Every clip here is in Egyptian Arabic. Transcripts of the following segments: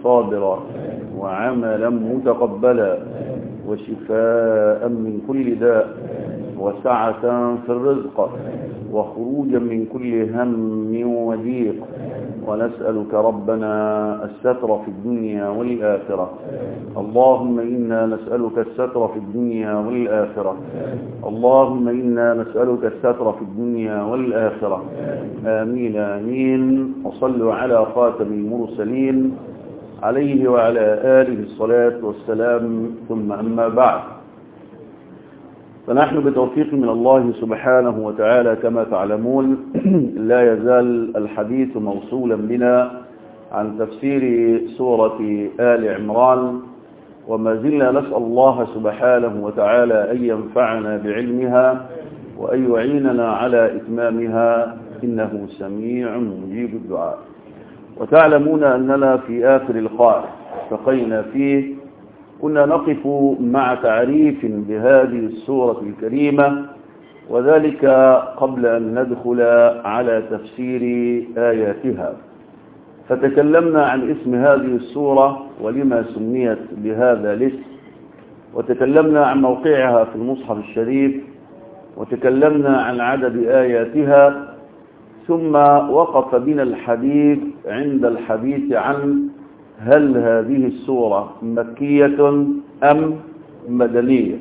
صابرا وعملا متقبلا وشفاء من كل داء وسعة في الرزق وخروجا من كل هم وضيق ونسألك ربنا الستر في الدنيا والآخرة اللهم إنا نسألك الستر في الدنيا والآخرة اللهم إنا نسألك الستر في الدنيا والآخرة آمين آمين وصلوا على خاتم المرسلين عليه وعلى آله الصلاة والسلام ثم أما بعد فنحن بتوفيق من الله سبحانه وتعالى كما تعلمون لا يزال الحديث موصولا بنا عن تفسير سورة آل عمران وما زلنا نسأل الله سبحانه وتعالى أن ينفعنا بعلمها وأن يعيننا على إتمامها إنه سميع مجيب الدعاء وتعلمون أننا في آخر القاء التقينا فيه كنا نقف مع تعريف بهذه السورة الكريمة وذلك قبل أن ندخل على تفسير آياتها فتكلمنا عن اسم هذه السورة ولما سميت بهذا الاسم وتكلمنا عن موقعها في المصحف الشريف وتكلمنا عن عدد آياتها ثم وقف بنا الحديث عند الحديث عن هل هذه السورة مكية أم مدنية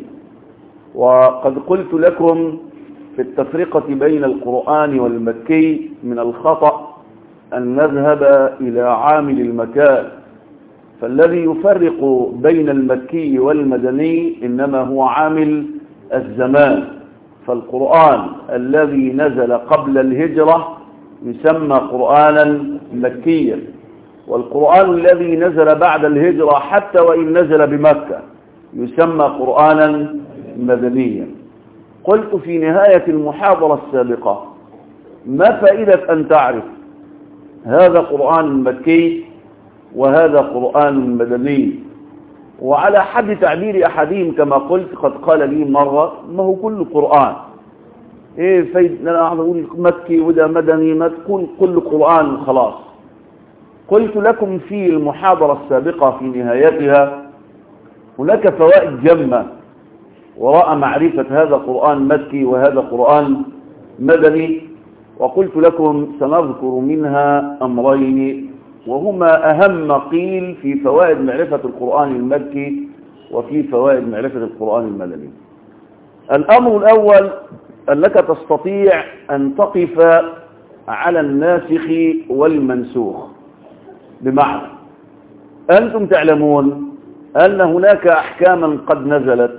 وقد قلت لكم في التفرقة بين القرآن والمكي من الخطأ أن نذهب إلى عامل المكان فالذي يفرق بين المكي والمدني إنما هو عامل الزمان فالقرآن الذي نزل قبل الهجرة يسمى قرآنا مكيا والقرآن الذي نزل بعد الهجرة حتى وإن نزل بمكة يسمى قرآنا مدنيا قلت في نهاية المحاضرة السابقة ما فائدة أن تعرف هذا قرآن مكي وهذا قرآن مدني وعلى حد تعبير أحدهم كما قلت قد قال لي مرة ما هو كل قرآن ايه فايد انا اقول مكي وده مدني ما تكون كل قرآن خلاص قلت لكم في المحاضرة السابقة في نهايتها هناك فوائد جمة وراء معرفة هذا قرآن مكي وهذا قرآن مدني وقلت لكم سنذكر منها أمرين وهما أهم قيل في فوائد معرفة القرآن المكي وفي فوائد معرفة القرآن المدني الأمر الأول أنك تستطيع أن تقف على الناسخ والمنسوخ بمعنى أنتم تعلمون أن هناك أحكاما قد نزلت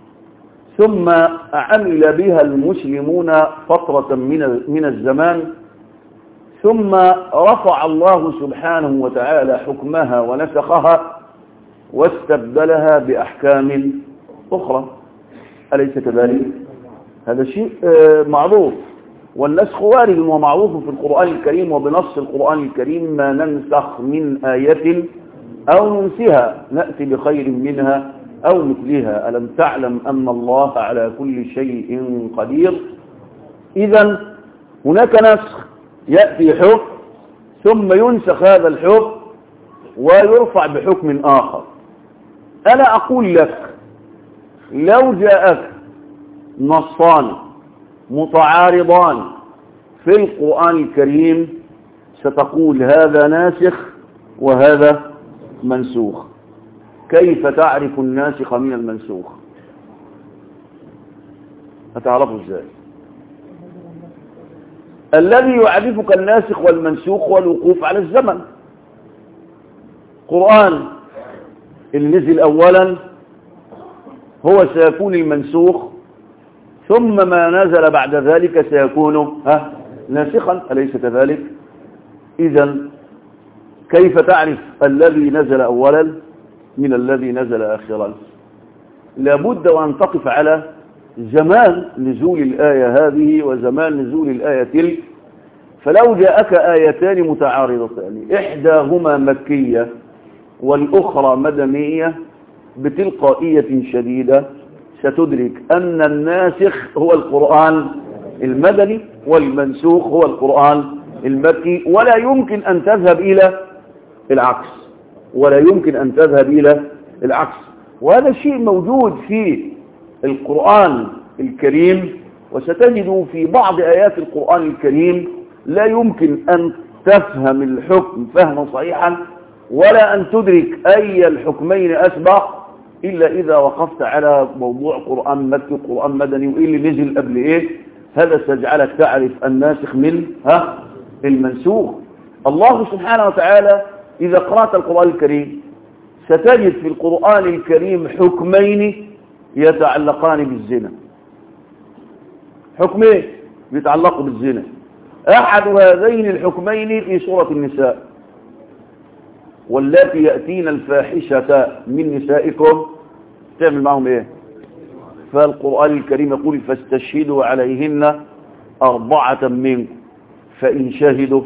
ثم عمل بها المسلمون فترة من من الزمان ثم رفع الله سبحانه وتعالى حكمها ونسخها واستبدلها بأحكام أخرى أليس كذلك؟ هذا شيء معروف والنسخ وارد ومعروف في القرآن الكريم وبنص القرآن الكريم ما ننسخ من آية أو ننسها نأتي بخير منها أو مثلها ألم تعلم أن الله على كل شيء قدير إذا هناك نسخ يأتي حكم ثم ينسخ هذا الحكم ويرفع بحكم آخر أنا أقول لك لو جاءك نصان متعارضان في القرآن الكريم ستقول هذا ناسخ وهذا منسوخ كيف تعرف الناسخ من المنسوخ هتعرفه ازاي الذي يعرفك الناسخ والمنسوخ هو الوقوف على الزمن قرآن اللي نزل اولا هو سيكون المنسوخ ثم ما نزل بعد ذلك سيكون ها ناسخا أليس كذلك إذا كيف تعرف الذي نزل أولا من الذي نزل آخرا لابد وأن تقف على زمان نزول الآية هذه وزمان نزول الآية تلك فلو جاءك آيتان متعارضتان إحداهما مكية والأخرى مدنية بتلقائية شديدة ستدرك أن الناسخ هو القرآن المدني والمنسوخ هو القرآن المكي ولا يمكن أن تذهب إلى العكس ولا يمكن أن تذهب إلى العكس وهذا شيء موجود في القرآن الكريم وستجد في بعض آيات القرآن الكريم لا يمكن أن تفهم الحكم فهما صحيحا ولا أن تدرك أي الحكمين أسبق إلا إذا وقفت على موضوع قرآن مكي وقرآن مدني وإيه اللي نزل قبل إيه هذا سيجعلك تعرف الناسخ من ها المنسوخ الله سبحانه وتعالى إذا قرأت القرآن الكريم ستجد في القرآن الكريم حكمين يتعلقان بالزنا حكمين يتعلقوا بالزنا أحد هذين الحكمين في سورة النساء واللاتي يأتين الفاحشة من نسائكم تعمل معهم ايه فالقرآن الكريم يقول فاستشهدوا عليهن أربعة منكم فإن شهدوا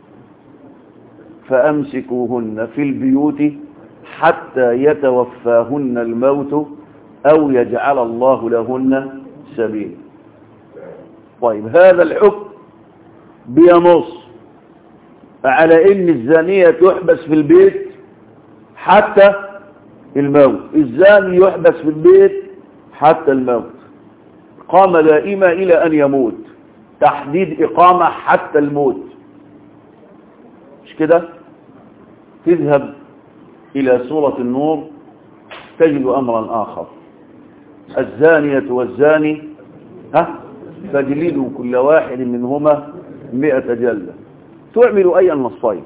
فأمسكوهن في البيوت حتى يتوفاهن الموت أو يجعل الله لهن سبيل طيب هذا الحكم بينص على ان الزانية تحبس في البيت حتى الموت الزاني يحبس في البيت حتى الموت قام دائمة الى ان يموت تحديد اقامة حتى الموت مش كده تذهب الى سورة النور تجد امرا اخر الزانية والزاني ها فاجلدوا كل واحد منهما مئة جلة تعمل أي النصين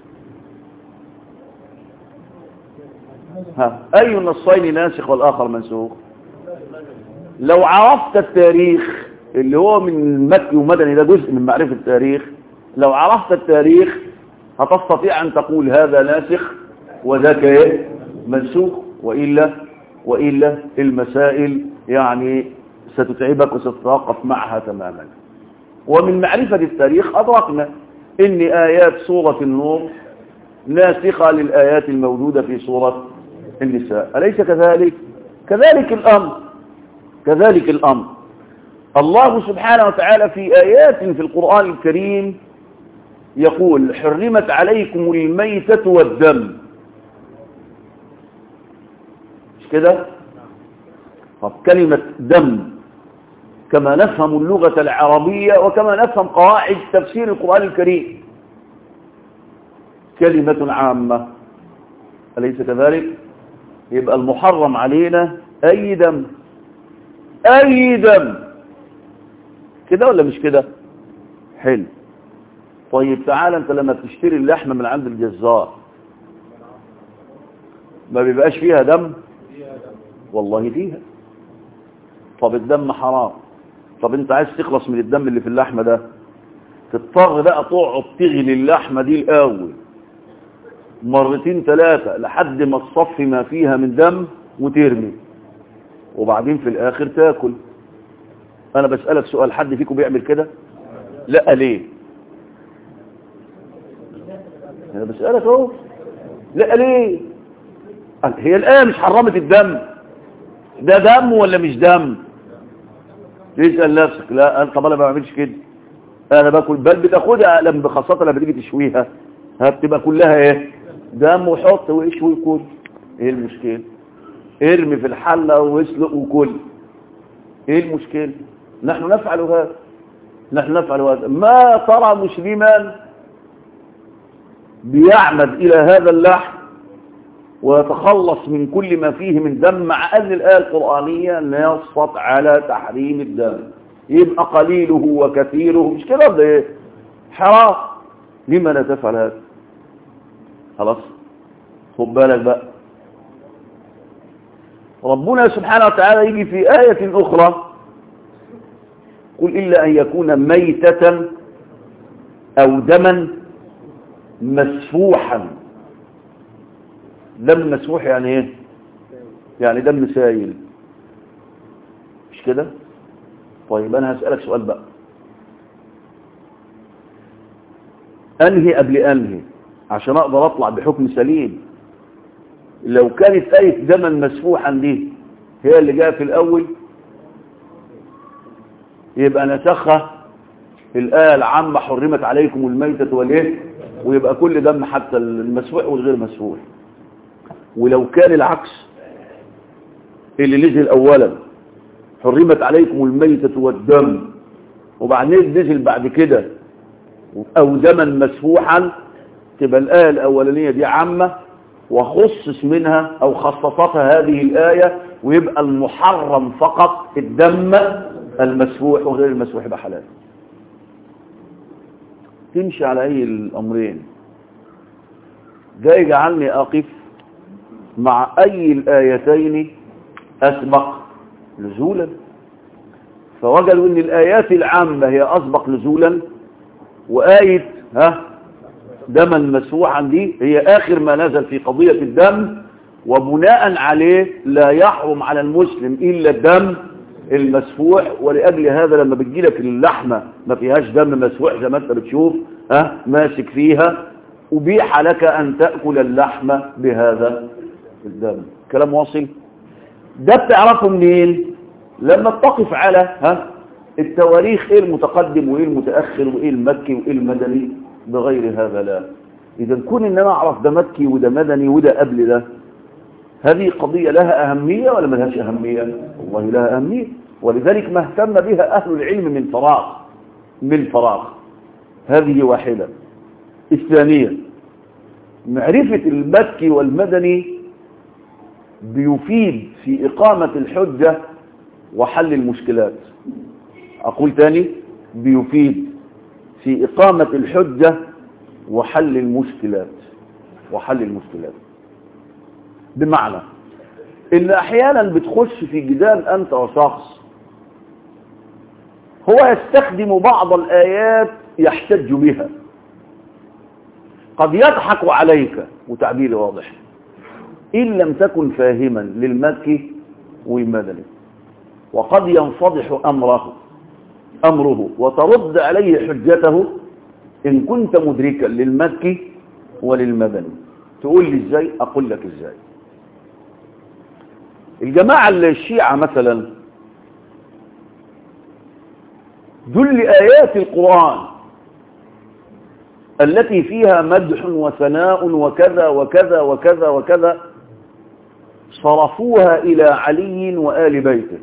ها أي النصين ناسخ والآخر منسوخ لو عرفت التاريخ اللي هو من مكي ومدني ده جزء من معرفة التاريخ لو عرفت التاريخ هتستطيع أن تقول هذا ناسخ وذاك ايه منسوخ وإلا وإلا المسائل يعني ستتعبك وستتوقف معها تماما ومن معرفة التاريخ أدركنا إن آيات سورة النور ناسخة للآيات الموجودة في سورة النساء أليس كذلك؟ كذلك الأمر كذلك الأمر الله سبحانه وتعالى في آيات في القرآن الكريم يقول حرمت عليكم الميتة والدم مش كده؟ طب كلمة دم كما نفهم اللغة العربية وكما نفهم قواعد تفسير القرآن الكريم كلمة عامة أليس كذلك يبقى المحرم علينا أي دم أي دم كده ولا مش كده حلو طيب تعال انت لما بتشتري اللحمة من عند الجزار ما بيبقاش فيها دم والله فيها طب الدم حرام طب انت عايز تخلص من الدم اللي في اللحمة ده تضطر بقى تقعد تغلي اللحمة دي الاول مرتين ثلاثة لحد ما تصفي ما فيها من دم وترمي وبعدين في الاخر تاكل انا بسألك سؤال حد فيكم بيعمل كده لا ليه انا بسألك اهو لا ليه هي الآية مش حرمت الدم ده دم ولا مش دم تسأل نفسك لا أنا طب أنا ما بعملش كده أنا باكل بل بتاخدها لما خاصة لما تيجي تشويها بتبقى كلها إيه دم وحط واشوي وكل إيه المشكلة ارمي في الحلة واسلق وكل إيه المشكلة نحن نفعل هذا نحن نفعل هذا ما ترى مسلما بيعمد إلى هذا اللحم ويتخلص من كل ما فيه من دم مع أن الآية القرآنية نصت على تحريم الدم يبقى قليله وكثيره مش كده ده ايه حرام لما لا تفعل هذا خلاص خد بالك بقى ربنا سبحانه وتعالى يجي في آية أخرى قل إلا أن يكون ميتة أو دما مسفوحا دم مسفوح يعني ايه يعني دم سايل مش كده طيب انا هسألك سؤال بقى انهي قبل انهي عشان اقدر اطلع بحكم سليم لو كانت آية دما مسفوحا دي هي اللي جاء في الاول يبقى نسخها الآية العامة حرمت عليكم الميتة والايه ويبقى كل دم حتى المسفوح والغير مسفوح ولو كان العكس اللي نزل اولا حرمت عليكم الميتة والدم وبعدين نزل بعد كده او دما مسفوحا تبقى الآية الأولانية دي عامة وخصص منها أو خصصتها هذه الآية ويبقى المحرم فقط الدم المسفوح وغير المسفوح يبقى حلال تمشي على أي الأمرين ده يجعلني أقف مع أي الآيتين أسبق نزولا فوجدوا أن الآيات العامة هي أسبق نزولا وآية ها دما مسفوحا دي هي آخر ما نزل في قضية الدم وبناء عليه لا يحرم على المسلم إلا الدم المسفوح ولأجل هذا لما بتجيلك اللحمة ما فيهاش دم مسفوح زي ما انت بتشوف ها ماسك فيها أبيح لك أن تأكل اللحمة بهذا الدم كلام واصل ده بتعرفه منين لما تقف على ها التواريخ ايه المتقدم وايه المتأخر وايه المكي وايه المدني بغير هذا لا اذا كون ان انا اعرف ده مكي وده مدني وده قبل ده هذه قضية لها أهمية ولا ما لهاش أهمية والله لها أهمية ولذلك ما اهتم بها أهل العلم من فراغ من فراغ هذه واحدة الثانية معرفة المكي والمدني بيفيد في إقامة الحجة وحل المشكلات أقول تاني بيفيد في إقامة الحجة وحل المشكلات وحل المشكلات بمعنى إن أحيانا بتخش في جدال أنت وشخص هو يستخدم بعض الآيات يحتج بها قد يضحك عليك وتعبيري واضح إن لم تكن فاهما للمكي والمدني وقد ينفضح أمره أمره وترد عليه حجته إن كنت مدركا للمكي وللمدني تقول لي إزاي أقول لك إزاي الجماعة الشيعة مثلا دل آيات القرآن التي فيها مدح وثناء وكذا وكذا وكذا وكذا صرفوها إلى علي وآل بيته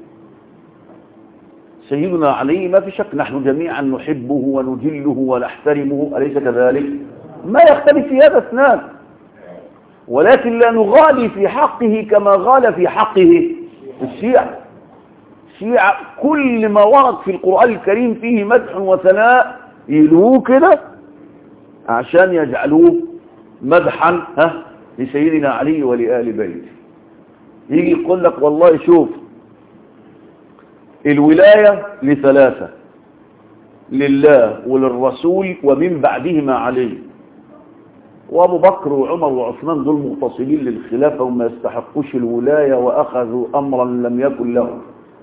سيدنا علي ما في شك نحن جميعا نحبه ونجله ونحترمه أليس كذلك ما يختلف في هذا اثنان ولكن لا نغالي في حقه كما غال في حقه الشيعة الشيعة كل ما ورد في القرآن الكريم فيه مدح وثناء يلوه كده عشان يجعلوه مدحا ها لسيدنا علي ولآل بيته يجي يقول لك والله شوف الولاية لثلاثة لله وللرسول ومن بعدهما عليه وابو بكر وعمر وعثمان دول مغتصبين للخلافة وما يستحقوش الولاية واخذوا امرا لم يكن لهم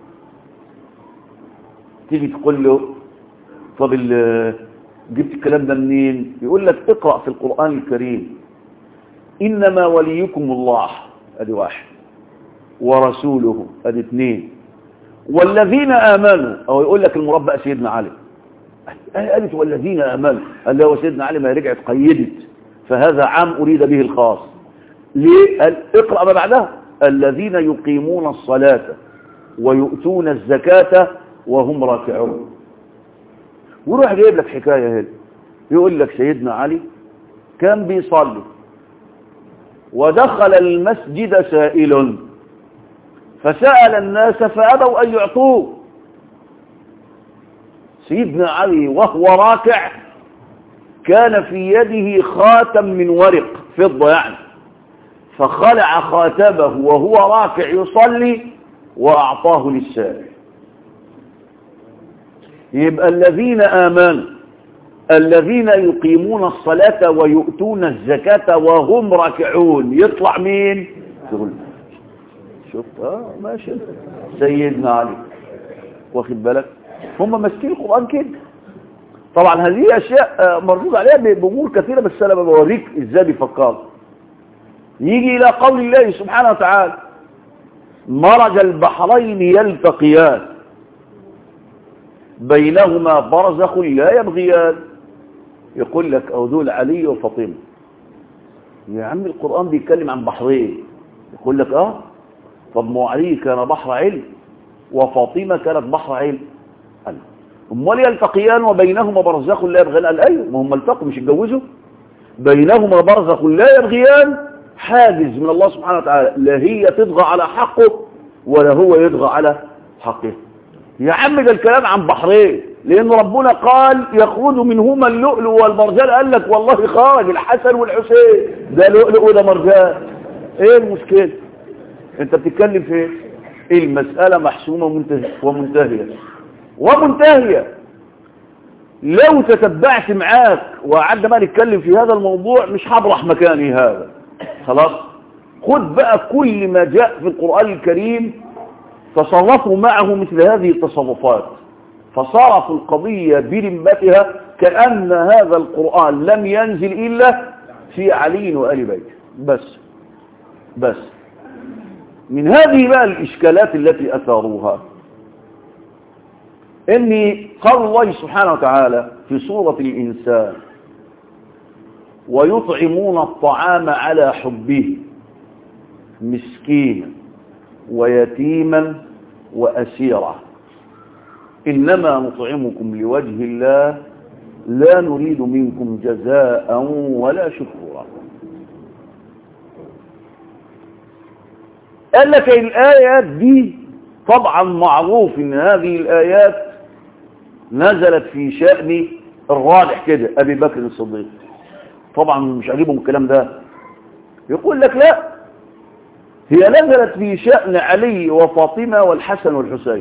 تيجي تقول له طب جبت الكلام ده منين يقول لك اقرأ في القرآن الكريم انما وليكم الله ادي واحد ورسوله ادي اثنين والذين امنوا او يقول لك المربع سيدنا علي قالت والذين امنوا قال له سيدنا علي ما رجعت قيدت فهذا عام أريد به الخاص ليه؟ اقرأ ما بعدها الذين يقيمون الصلاة ويؤتون الزكاة وهم راكعون وروح جايب لك حكاية هنا يقول لك سيدنا علي كان بيصلي ودخل المسجد سائل فسأل الناس فأبوا أن يعطوه سيدنا علي وهو راكع كان في يده خاتم من ورق فضة يعني فخلع خاتمه وهو راكع يصلي وأعطاه للسائل يبقى الذين آمنوا الذين يقيمون الصلاة ويؤتون الزكاة وهم راكعون يطلع مين تقول شوف اه ماشي سيدنا علي واخد بالك هم ماسكين القرآن كده طبعا هذه اشياء مردود عليها بامور كثيره بس انا بوريك ازاي بيفكروا يجي الى قول الله سبحانه وتعالى مرج البحرين يلتقيان بينهما برزخ لا يبغيان يقول لك او دول علي وفاطمه يا عم القران بيتكلم عن بحرين يقول لك اه طب ما علي كان بحر علم وفاطمة كانت بحر علم قال امال يلتقيان وبينهما برزخ لا يبغيان قال ايوه ما هم التقوا مش اتجوزوا بينهما برزخ لا يبغيان حاجز من الله سبحانه وتعالى لا هي تطغى على حقه ولا هو يطغى على حقه يا عم ده الكلام عن بحرين لان ربنا قال يخرج منهما اللؤلؤ والمرجان قال لك والله خرج الحسن والحسين ده لؤلؤ وده مرجان ايه المشكله انت بتتكلم في ايه المساله محسومه ومنتهيه ومنتهيه ومنتهيه لو تتبعت معاك وقعدنا بقى نتكلم في هذا الموضوع مش هبرح مكاني هذا خلاص خد بقى كل ما جاء في القرآن الكريم تصرفوا معه مثل هذه التصرفات فصارت القضية برمتها كأن هذا القرآن لم ينزل إلا في علي وآل بيت بس بس من هذه بقى الإشكالات التي أثاروها إني قال الله سبحانه وتعالى في سورة الإنسان ويطعمون الطعام على حبه مسكينا ويتيما وأسيرا إنما نطعمكم لوجه الله لا نريد منكم جزاء ولا شكورا قال لك الآيات دي طبعا معروف ان هذه الآيات نزلت في شأن الراجح كده أبي بكر الصديق طبعا مش عجيبهم الكلام ده يقول لك لا هي نزلت في شأن علي وفاطمة والحسن والحسين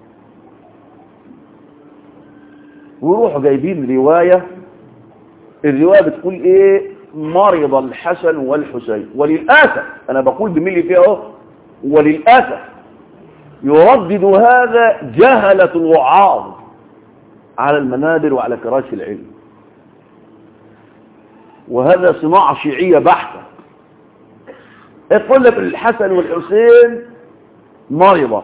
ويروحوا جايبين رواية الرواية بتقول ايه مرض الحسن والحسين وللأسف انا بقول بملي فيها اهو وللأسف يردد هذا جهلة الوعاظ على المنابر وعلى كراسي العلم وهذا صناعة شيعية بحتة يقول لك الحسن والحسين مرضى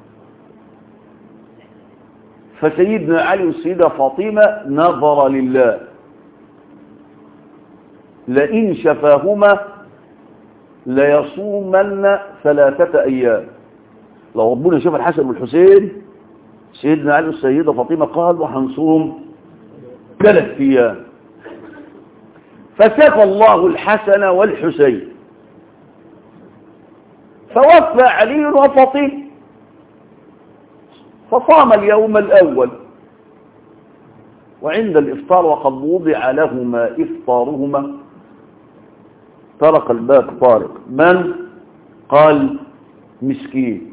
فسيدنا علي والسيدة فاطمة نظر لله لئن شفاهما ليصومن ثلاثة أيام لو ربنا شاف الحسن والحسين سيدنا علي والسيدة فاطمة قال وهنصوم ثلاث أيام فشفى الله الحسن والحسين فوفى علي وفاطمة فصام اليوم الأول وعند الإفطار وقد وضع لهما إفطارهما طرق الباب طارق من قال مسكين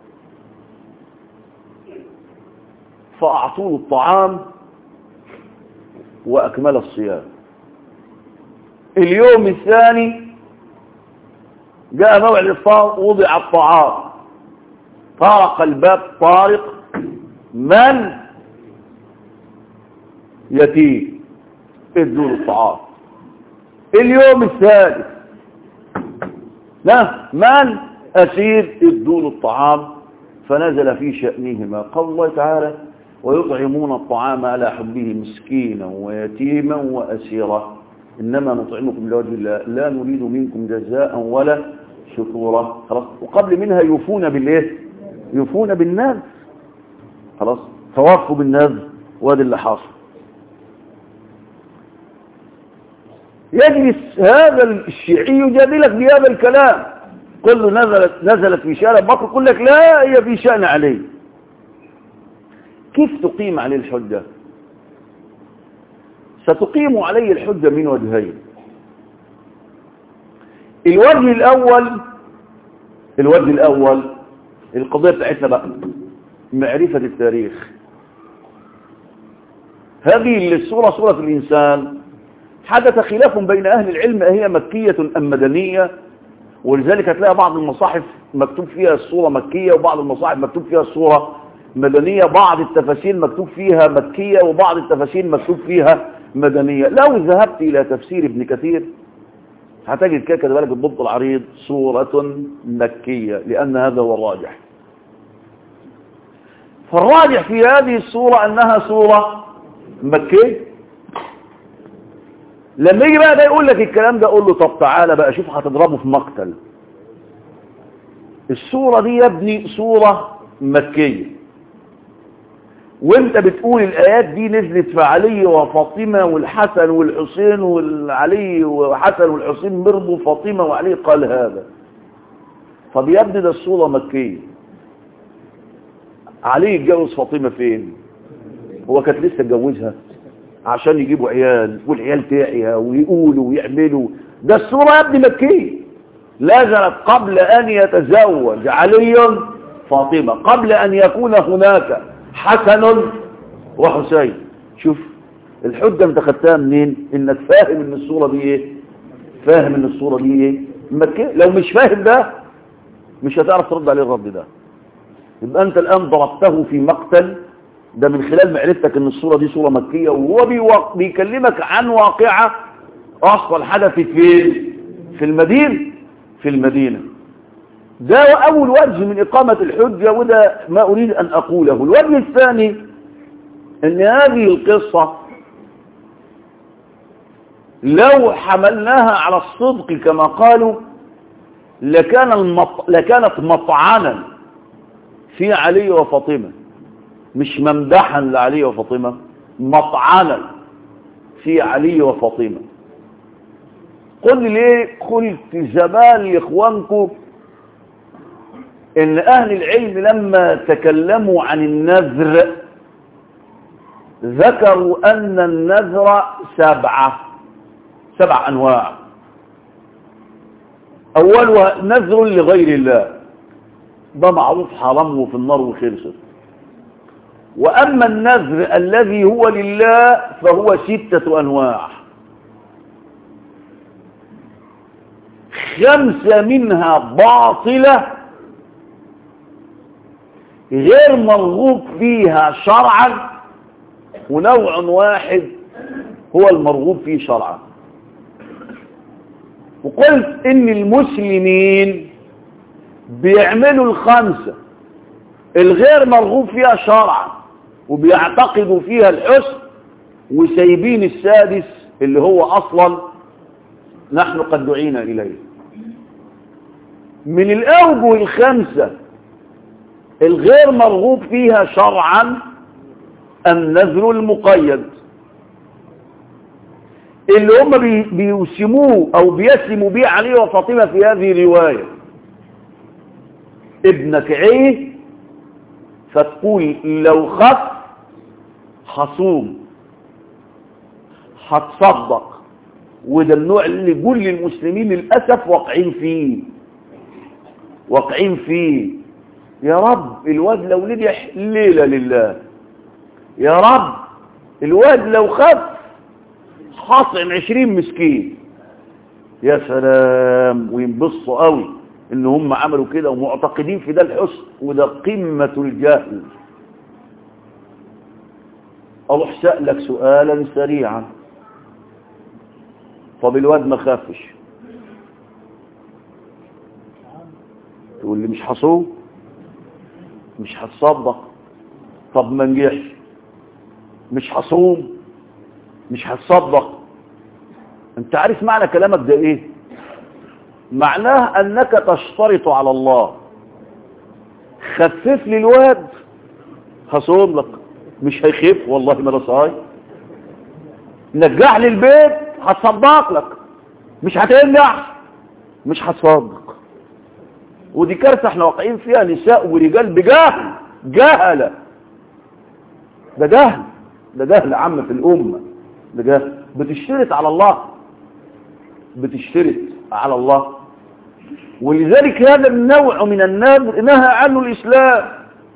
فأعطوه الطعام وأكمل الصيام اليوم الثاني جاء موعد الإفطار وضع الطعام طرق الباب طارق من يتيم ادوا له الطعام اليوم الثالث لا من أسير ادوا له الطعام فنزل في شأنهما قول الله تعالى ويطعمون الطعام على حبه مسكينا ويتيما وأسيرا إنما نطعمكم لوجه الله لا نريد منكم جزاء ولا شكورا خلاص وقبل منها يوفون بالايه يوفون بالنذر خلاص توفوا بالنذر وادي اللي حاصل يجلس هذا الشيعي يجادلك بهذا الكلام قل له نزلت نزلت في شأن بكر يقول لك لا هي في شأن عليه كيف تقيم عليه الحجة ستقيم عليه الحجة من وجهين الوجه الأول الوجه الأول القضية بتاعتنا بقى معرفة التاريخ هذه السورة سورة الإنسان حدث خلاف بين أهل العلم هي مكية أم مدنية ولذلك هتلاقي بعض المصاحف مكتوب فيها الصورة مكية وبعض المصاحف مكتوب فيها الصورة مدنية بعض التفاسير مكتوب فيها مكية وبعض التفاسير مكتوب فيها مدنية لو ذهبت إلى تفسير ابن كثير هتجد كده كده بالك الضبط العريض سورة مكية لأن هذا هو الراجح فالراجح في هذه السورة أنها سورة مكية لما يجي بقى ده يقول لك الكلام ده قول له طب تعالى بقى شوف هتضربه في مقتل الصورة دي يا ابني صورة مكية وانت بتقول الآيات دي نزلت في علي وفاطمة والحسن والحسين والعلي وحسن والحسين مرضوا فاطمة وعلي قال هذا طب يا ابني ده الصورة مكية علي اتجوز فاطمة فين هو كانت لسه اتجوزها عشان يجيبوا عيال والعيال تعيا ويقولوا ويعملوا ده الصورة يا ابني مكية نزلت قبل أن يتزوج علي فاطمة قبل أن يكون هناك حسن وحسين شوف الحجة انت خدتها منين انك فاهم ان الصورة دي ايه فاهم ان الصورة دي ايه مكية لو مش فاهم ده مش هتعرف ترد عليه الرد ده يبقى انت الان ضربته في مقتل ده من خلال معرفتك ان الصورة دي صورة مكية وهو بيوق... بيكلمك عن واقعة اصلا حدثت فين في المدينة في المدينة ده اول وجه من اقامة الحجة وده ما اريد ان اقوله الوجه الثاني ان هذه القصة لو حملناها على الصدق كما قالوا لكان المط... لكانت مطعنا في علي وفاطمة مش ممدحا لعلي وفاطمة مطعنا في علي وفاطمة قل لي ليه قلت زمان لاخوانكم ان اهل العلم لما تكلموا عن النذر ذكروا ان النذر سبعة سبع انواع اولها نذر لغير الله ده معروف حرامه في النار وخلصت واما النذر الذي هو لله فهو ستة انواع خمسة منها باطلة غير مرغوب فيها شرعا ونوع واحد هو المرغوب فيه شرعا وقلت ان المسلمين بيعملوا الخمسة الغير مرغوب فيها شرعا وبيعتقدوا فيها الحسن وسايبين السادس اللي هو اصلا نحن قد دعينا اليه من الاوجه الخمسة الغير مرغوب فيها شرعا النذر المقيد اللي هم بي بيوسموه او بيسموا بيه عليه وفاطمة في هذه الرواية ابنك عيه فتقول لو خف حصوم هتصدق وده النوع اللي كل المسلمين للأسف واقعين فيه واقعين فيه يا رب الواد لو نجح ليلة لله يا رب الواد لو خف حاصم عشرين مسكين يا سلام وينبسطوا قوي ان هم عملوا كده ومعتقدين في ده الحسن وده قمة الجهل اروح سألك سؤالا سريعا طب الواد ما خافش تقول لي مش حصوم مش هتصدق طب ما نجحش مش هصوم مش هتصدق انت عارف معنى كلامك ده ايه معناه انك تشترط على الله خفف لي الواد هصوم لك مش هيخف والله ما صاي نجح لي البيت هتصدق لك مش هتنجح مش هتصدق ودي كارثه احنا واقعين فيها نساء ورجال بجهل جهله ده جهل ده جهل عام في الامه ده جهل بتشترط على الله بتشترط على الله ولذلك هذا النوع من النذر نهى عنه الإسلام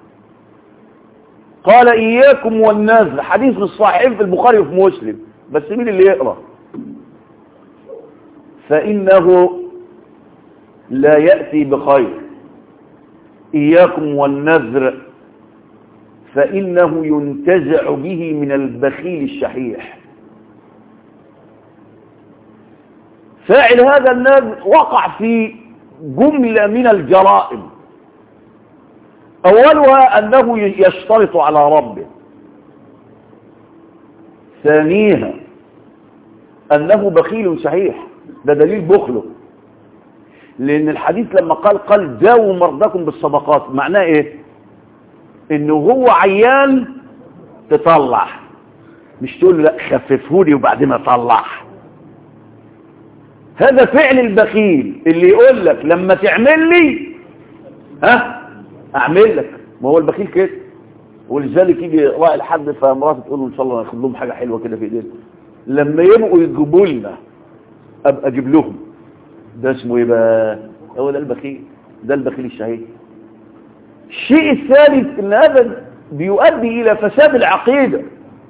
قال إياكم والنذر حديث في الصحيحين في البخاري وفي مسلم بس مين اللي يقرأ فإنه لا يأتي بخير إياكم والنذر فإنه ينتزع به من البخيل الشحيح فاعل هذا النذر وقع في جملة من الجرائم أولها أنه يشترط على ربه ثانيها أنه بخيل صحيح ده دليل بخله لان الحديث لما قال قال داووا مرضاكم بالصدقات معناه ايه انه هو عيان تطلع مش تقول له لا خففهولي وبعدين اطلع هذا فعل البخيل اللي يقول لك لما تعمل لي ها اعمل لك ما هو البخيل كده ولذلك يجي راعي الحد فمراته تقول له ان شاء الله ناخد لهم حاجه حلوه كده في ايدينا لما يبقوا يجيبوا لنا ابقى اجيب لهم ده اسمه ايه بقى هو ده البخيل ده البخيل الشهيد الشيء الثالث ان هذا بيؤدي الى فساد العقيده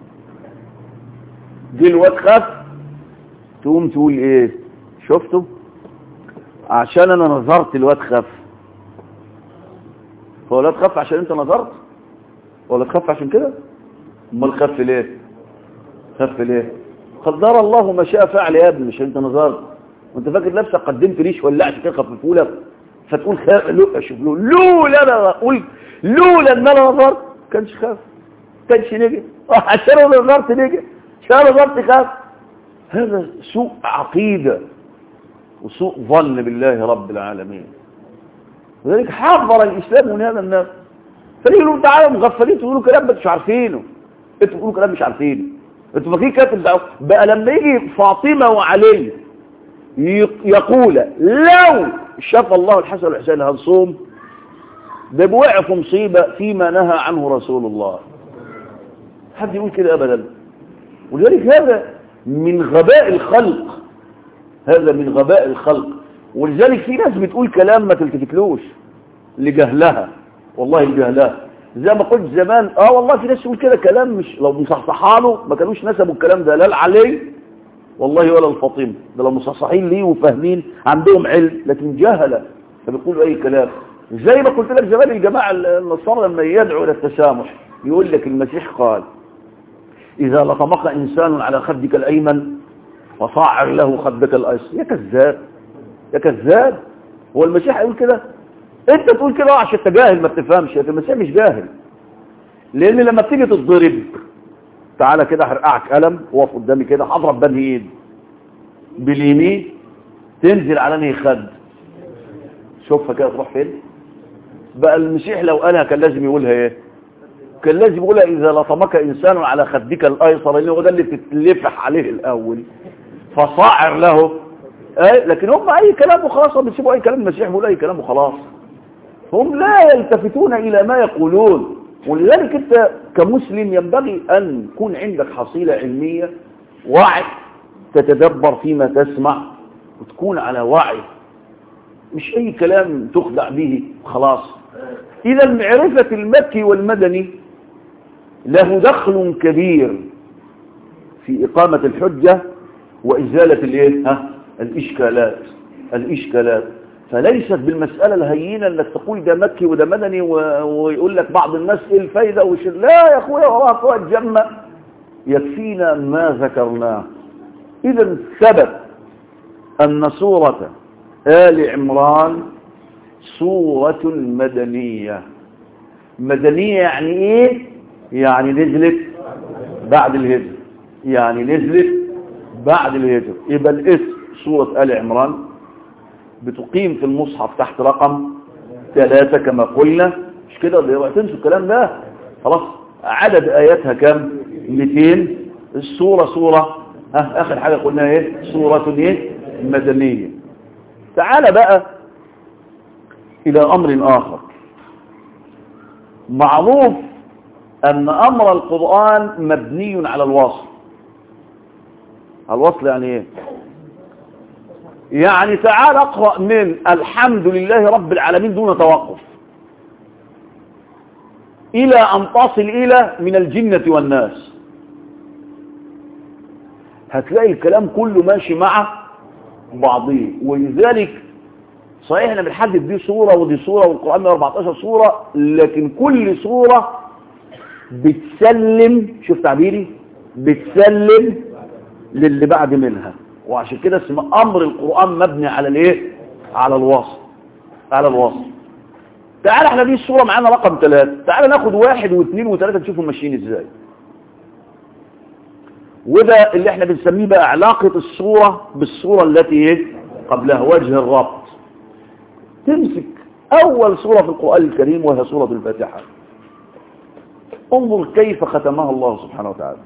دي الواد خف تقوم تقول ايه شفتوا عشان انا نظرت الواد خف هو الواد خف عشان انت نظرت ولا تخف عشان كده امال خف ليه خف ليه قدر الله ما شاء فعل يا ابني مش انت نظرت وانت فاكر نفسك قدمت ريش ولا عشان كده خففوا لك فتقول خاف لو شوف له لولا انا اقول لولا ان انا نظرت كانش خاف كانش نجي عشان انا نظرت نجي عشان انا نظرت خاف هذا سوء عقيده وسوء ظن بالله رب العالمين ولذلك حذر الاسلام من هذا الناس فيقولوا تعالوا مغفلين تقولوا كلام مش عارفينه انتوا بتقولوا كلام مش عارفينه انتوا فاكرين كاتب ده بقى لما يجي فاطمه وعلي يقول لو شاف الله الحسن والحسين هنصوم ده بوقع في مصيبه فيما نهى عنه رسول الله حد يقول كده ابدا ولذلك هذا من غباء الخلق هذا من غباء الخلق ولذلك في ناس بتقول كلام ما تلتفتلوش لجهلها والله الجهلاء زي ما قلت زمان اه والله في ناس يقول كده كلام مش لو مصحصحها له ما كانوش نسبوا الكلام ده لا العلي والله ولا الفاطمه ده لو مصحصحين ليه وفاهمين عندهم علم لكن جهله فبيقولوا اي كلام زي ما قلت لك زمان الجماعه النصارى لما يدعوا الى التسامح يقول لك المسيح قال اذا لطمك انسان على خدك الايمن فصعر له خدك الايسر يا كذاب يا كذاب هو المسيح هيقول كده انت تقول كده عشان انت جاهل ما بتفهمش لكن المسيح مش جاهل لان لما بتيجي تتضرب تعالى كده هرقعك قلم وقف قدامي كده هضرب بني ايد باليمين تنزل على انهي خد شوفها كده تروح فين بقى المسيح لو قالها كان لازم يقولها ايه كان لازم يقولها اذا لطمك انسان على خدك الايسر لانه هو ده اللي تتلفح عليه الاول فصاعر له ايه لكن هم اي كلام وخلاص بيسيبوا اي كلام المسيح بيقول اي كلام وخلاص هم لا يلتفتون إلى ما يقولون ولذلك أنت كمسلم ينبغي أن يكون عندك حصيلة علمية وعي تتدبر فيما تسمع وتكون على وعي مش أي كلام تخدع به خلاص إذا معرفة المكي والمدني له دخل كبير في إقامة الحجة وإزالة الإيه؟ ها؟ الإشكالات الإشكالات فليست بالمسألة الهينة انك تقول ده مكي وده مدني ويقول لك بعض الناس ايه الفايدة وش لا يا اخويا والله فوق جمة يكفينا ما ذكرناه اذا ثبت ان سورة آل عمران سورة مدنية مدنية يعني ايه يعني نزلت بعد الهجر يعني نزلت بعد الهجر يبقى الاسم سورة آل عمران بتقيم في المصحف تحت رقم ثلاثة كما قلنا مش كده اللي تنسوا الكلام ده خلاص عدد آياتها كم 200 السورة سورة ها آخر حاجة قلنا ايه سورة ايه مدنية تعال بقى إلى أمر آخر معروف أن أمر القرآن مبني على الوصل الوصل يعني ايه يعني تعال اقرأ من الحمد لله رب العالمين دون توقف إلى أن تصل إلى من الجنة والناس هتلاقي الكلام كله ماشي مع بعضيه ولذلك صحيح احنا بنحدد دي صورة ودي صورة والقرآن 14 صورة لكن كل صورة بتسلم شوف تعبيري بتسلم للي بعد منها وعشان كده اسم امر القرآن مبني على الايه على الوصف على الوصف تعال احنا دي الصورة معانا رقم ثلاثة تعال ناخد واحد واثنين وثلاثة نشوفهم ماشيين ازاي وده اللي احنا بنسميه بقى علاقة الصورة بالصورة التي ايه قبلها وجه الربط تمسك أول سورة في القرآن الكريم وهي سورة الفاتحة انظر كيف ختمها الله سبحانه وتعالى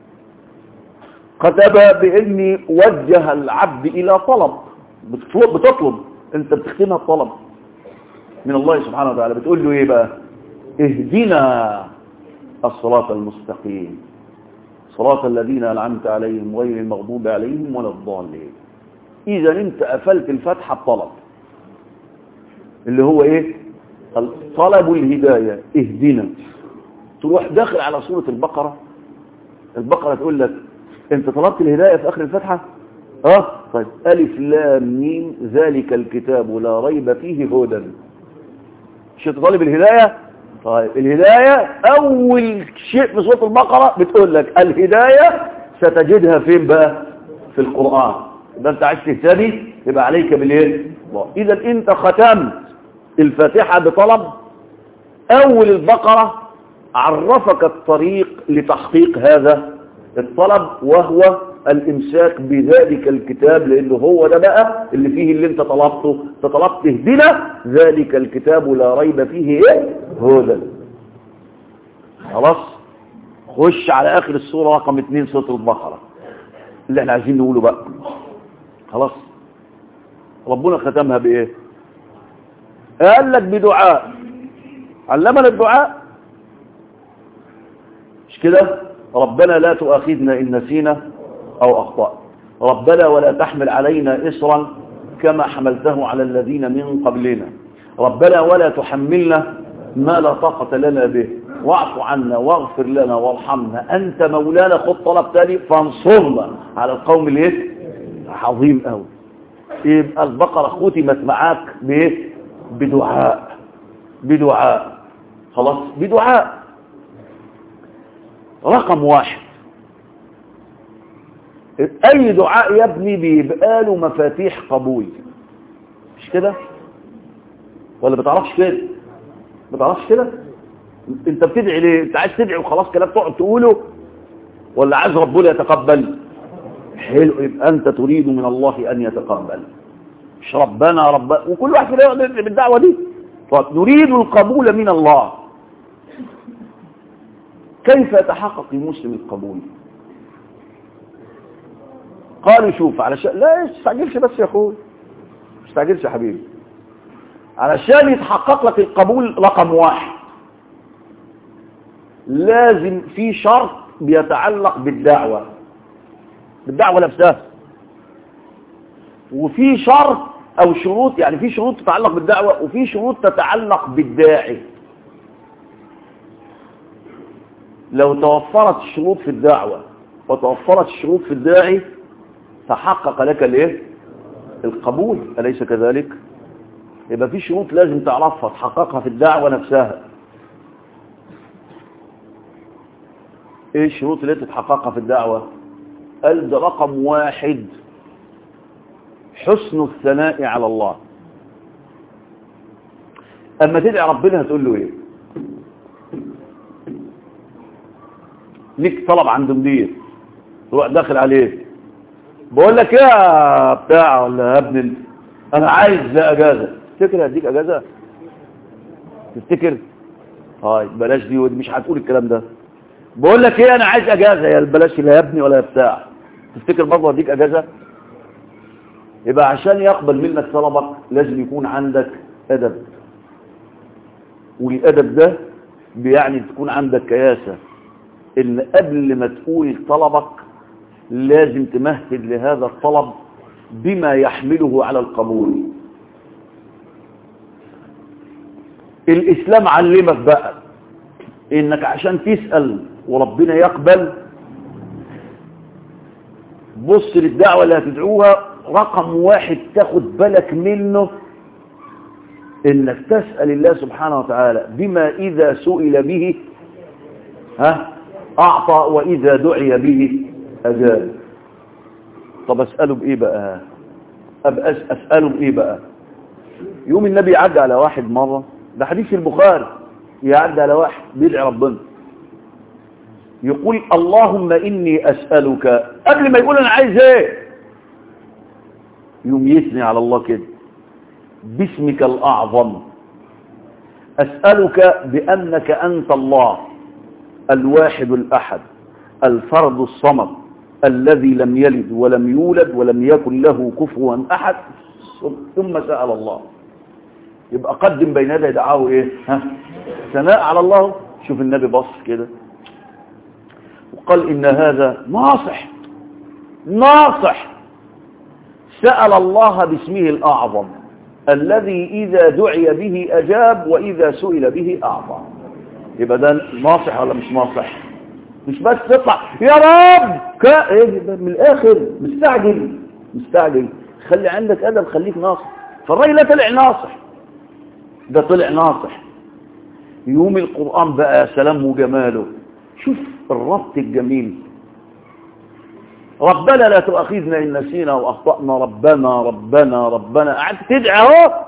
كتب بأني وجه العبد إلى طلب بتطلب, بتطلب انت بتختمها الطلب من الله سبحانه وتعالى بتقول له ايه بقى اهدنا الصراط المستقيم صراط الذين أنعمت عليهم غير المغضوب عليهم ولا الضالين إذا أنت قفلت الفتحة بطلب اللي هو إيه طلب الهداية اهدنا تروح داخل على سورة البقرة البقرة تقول لك أنت طلبت الهداية في آخر الفتحة اه طيب ألف لام ميم ذلك الكتاب لا ريب فيه هدى مش تطالب الهداية طيب الهداية أول شيء في سورة البقرة بتقول لك الهداية ستجدها فين بقى في القرآن ده انت عايز تهتدي يبقى عليك بالايه إذا انت ختمت الفاتحة بطلب أول البقرة عرفك الطريق لتحقيق هذا الطلب وهو الامساك بذلك الكتاب لانه هو ده بقى اللي فيه اللي انت طلبته انت طلبت اهدنا ذلك الكتاب لا ريب فيه ايه هدى خلاص خش على اخر السوره رقم 2 سوره البقره اللي احنا عايزين نقوله بقى خلاص ربنا ختمها بايه قال لك بدعاء علمنا الدعاء مش كده ربنا لا تؤاخذنا ان نسينا أو أخطأ ربنا ولا تحمل علينا إصرا كما حملته على الذين من قبلنا ربنا ولا تحملنا ما لا طاقة لنا به واعف عنا واغفر لنا وارحمنا أنت مولانا خد طلب تاني فانصرنا على القوم الايه عظيم قوي يبقى البقرة ختمت معاك بايه بدعاء بدعاء خلاص بدعاء رقم واحد اي دعاء يا ابني بيبقى له مفاتيح قبول مش كده ولا بتعرفش كده بتعرفش كده انت بتدعي ليه انت عايز تدعي وخلاص كلام تقعد تقوله ولا عايز ربنا يتقبل حلو يبقى انت تريد من الله ان يتقبل مش ربنا رب وكل واحد فينا يقعد يدعي بالدعوه دي نريد القبول من الله كيف يتحقق المسلم القبول قالوا شوف علشان لا تستعجلش بس يا اخوي مش تستعجلش يا حبيبي علشان يتحقق لك القبول رقم واحد لازم في شرط بيتعلق بالدعوة بالدعوة نفسها وفي شرط او شروط يعني في شروط تتعلق بالدعوة وفي شروط تتعلق بالداعي لو توفرت الشروط في الدعوة وتوفرت الشروط في الداعي تحقق لك الايه القبول أليس كذلك يبقى في شروط لازم تعرفها تحققها في الدعوة نفسها ايه الشروط اللي تتحققها في الدعوة قال ده رقم واحد حسن الثناء على الله اما تدعي ربنا هتقول له ايه ليك طلب عند مدير تروح داخل عليه بقول لك ايه يا بتاع ولا يا ابن انا عايز اجازه تفتكر هديك اجازه تفتكر طيب بلاش دي ودي مش هتقول الكلام ده بقول لك ايه انا عايز اجازه يا بلاش لا يا ابني ولا يا بتاع تفتكر برضه هديك اجازه يبقى عشان يقبل منك طلبك لازم يكون عندك ادب والادب ده بيعني تكون عندك كياسه ان قبل ما تقول طلبك لازم تمهد لهذا الطلب بما يحمله على القبول الإسلام علمك بقى إنك عشان تسأل وربنا يقبل بص للدعوة اللي هتدعوها رقم واحد تاخد بالك منه إنك تسأل الله سبحانه وتعالى بما إذا سئل به ها أعطى وإذا دعي به أجاب طب أسأله بإيه بقى أبقى أسأله بإيه بقى يوم النبي يعدي على واحد مرة ده حديث البخاري يعدي على واحد بيدعي ربنا يقول اللهم إني أسألك قبل ما يقول أنا عايز إيه يوم يثني على الله كده باسمك الأعظم أسألك بأنك أنت الله الواحد الأحد الفرد الصمد الذي لم يلد ولم يولد ولم يكن له كفوا أحد ثم سأل الله يبقى قدم بين يدي دعاه ايه ها ثناء على الله شوف النبي بص كده وقال إن هذا ناصح ناصح سأل الله باسمه الأعظم الذي إذا دعي به أجاب وإذا سئل به أعطى يبقى ده ناصح ولا مش ناصح مش بس تطلع يا رب كا ايه ده من الآخر مستعجل مستعجل خلي عندك أدب خليك ناصح فالراجل ده طلع ناصح ده طلع ناصح يوم القرآن بقى سلام وجماله شوف الربط الجميل ربنا لا تؤاخذنا إن نسينا وأخطأنا ربنا ربنا ربنا قعدت تدعي اهو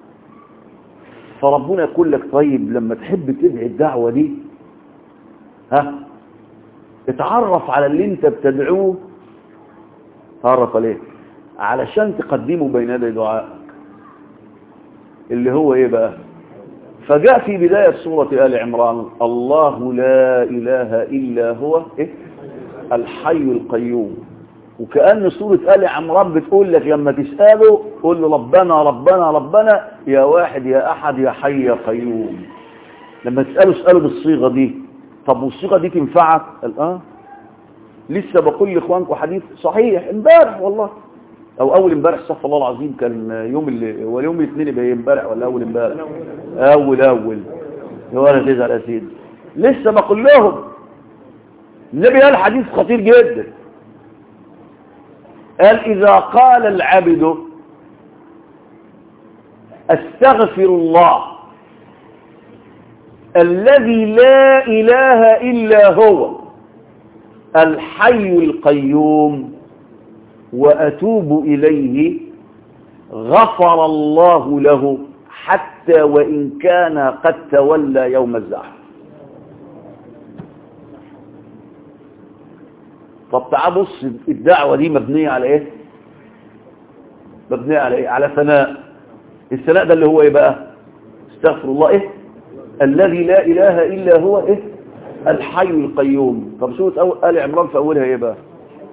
فربنا يقول لك طيب لما تحب تدعي الدعوة دي ها اتعرف على اللي انت بتدعوه تعرف عليه علشان تقدمه بين يدي دعائك اللي هو ايه بقى فجاء في بداية سورة آل عمران الله لا إله إلا هو إيه؟ الحي القيوم وكأن سورة آل عمران بتقول لك لما تسأله قول له ربنا ربنا ربنا يا واحد يا أحد يا حي يا قيوم لما تسأله اسأله بالصيغة دي طب والصيغة دي تنفعك قال اه لسه بقول لإخوانكم حديث صحيح امبارح والله او اول امبارح استغفر الله العظيم كان يوم اللي هو يوم الاثنين يبقى امبارح ولا اول امبارح اول اول ولا تزعل يا سيدي لسه بقول لهم النبي قال حديث خطير جدا قال اذا قال العبد استغفر الله الذي لا اله الا هو الحي القيوم وأتوب إليه غفر الله له حتى وإن كان قد تولى يوم الزحف طب تعال بص الدعوة دي مبنية على ايه مبنية على ايه على ثناء الثناء ده اللي هو ايه بقى استغفر الله ايه الذي لا اله الا هو ايه الحي القيوم طب سورة آل عمران في اولها ايه بقى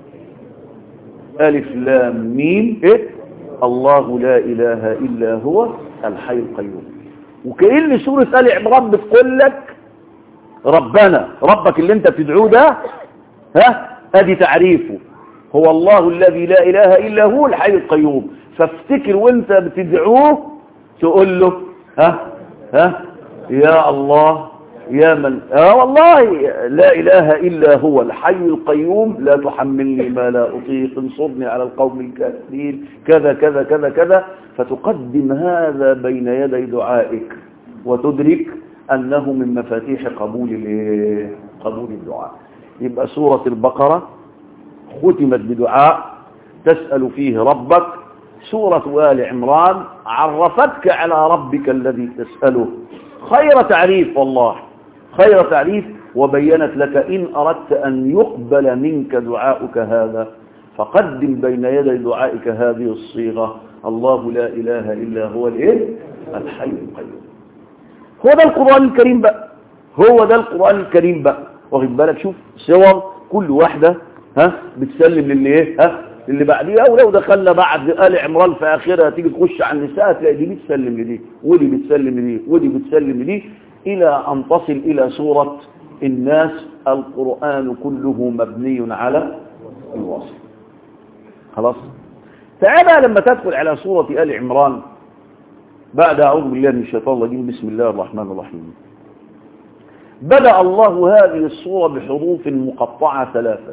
ألف لام ميم إيه؟ الله لا إله إلا هو الحي القيوم وكأن سورة آل عمران بتقول لك ربنا ربك اللي انت بتدعوه ده ها ادي تعريفه هو الله الذي لا إله إلا هو الحي القيوم فافتكر وانت بتدعوه تقول له ها ها يا الله يا من آه والله لا إله إلا هو الحي القيوم لا تحملني ما لا أطيق انصرني على القوم الكافرين كذا كذا كذا كذا فتقدم هذا بين يدي دعائك وتدرك أنه من مفاتيح قبول قبول الدعاء يبقى سورة البقرة ختمت بدعاء تسأل فيه ربك سورة آل عمران عرفتك على ربك الذي تسأله خير تعريف والله خير تعريف وبينت لك إن أردت أن يقبل منك دعاؤك هذا فقدم بين يدي دعائك هذه الصيغة الله لا إله إلا هو الإيه الحي القيوم هو ده القرآن الكريم بقى هو ده القرآن الكريم بقى واخد بالك شوف صور كل واحدة ها بتسلم للي ايه ها اللي بعديها ولو دخلنا بعد آل عمران في آخرها تيجي تخش على النساء تلاقي دي بتسلم لدي ودي بتسلم لدي ودي بتسلم لدي إلى أن تصل إلى سورة الناس القرآن كله مبني على الوصف خلاص تعالى لما تدخل على سورة آل عمران بعد أعوذ بالله من الشيطان الرجيم بسم الله الرحمن الرحيم بدأ الله هذه الصورة بحروف مقطعة ثلاثة